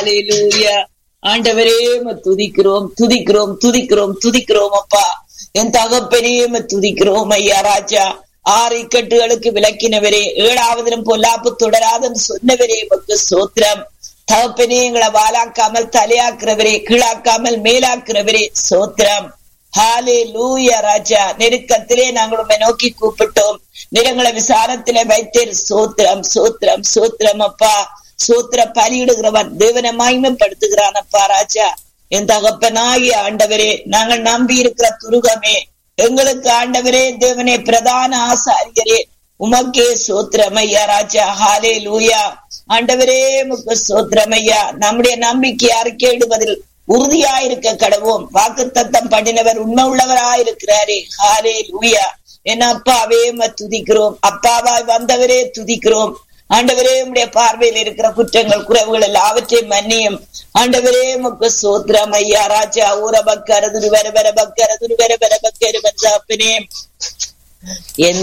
ஹalleluya ஆண்டவரே உம்மை துதிக்கிறோம் துதிக்கிறோம் துதிக்கிறோம் துதிக்கிறோம் அப்பா என் தகப்பனே உம்மை துதிக்கிறோம் ஐயா ராஜா ஆறு இக்கட்டுகளுக்கு விளக்கினவரே ஏழாவதிலும் பொல்லாப்பு தொடராதன்னு சொன்னவரே உமக்கு சோத்திரம் தகப்பனே எங்களை வாலாக்காமல் தலையாக்குறவரே கீழாக்காமல் மேலாக்குறவரே சோத்திரம் ஹாலே லூயா ராஜா நெருக்கத்திலே நாங்கள் உண்மை நோக்கி கூப்பிட்டோம் நிறங்களை விசாரத்திலே வைத்தேர் சோத்திரம் சோத்திரம் சோத்திரம் அப்பா சோத்திர பலியிடுகிறவன் தேவனை மகிமைப்படுத்துகிறான் அப்பா ராஜா என் தகப்பனாகி ஆண்டவரே நாங்கள் நம்பி இருக்கிற துருகமே எங்களுக்கு ஆண்டவரே தேவனே பிரதான ஆசாரியரே உமக்கே சோத்திரமையா ராஜா ஹாலே லூயா ஆண்டவரே உமக்கு சோத்திரமையா நம்முடைய நம்பிக்கை அறிக்கையிடுவதில் உறுதியாயிருக்க கடவோம் வாக்கு தத்தம் பண்ணினவர் உண்மை உள்ளவராயிருக்கிறாரே ஹாலே லூயா என் அப்பாவே துதிக்கிறோம் அப்பாவாய் வந்தவரே துதிக்கிறோம் ஆண்டவரே உடைய பார்வையில் இருக்கிற குற்றங்கள் குறைவுகள் எல்லாவற்றையும் மன்னியும் ஆண்டவரே முக்கு சோத்திரம் ஐயா ராஜா ஊர பக்கர துருவர வர பக்கர துருவர வர பக்கரு பஞ்சாப்பினே என்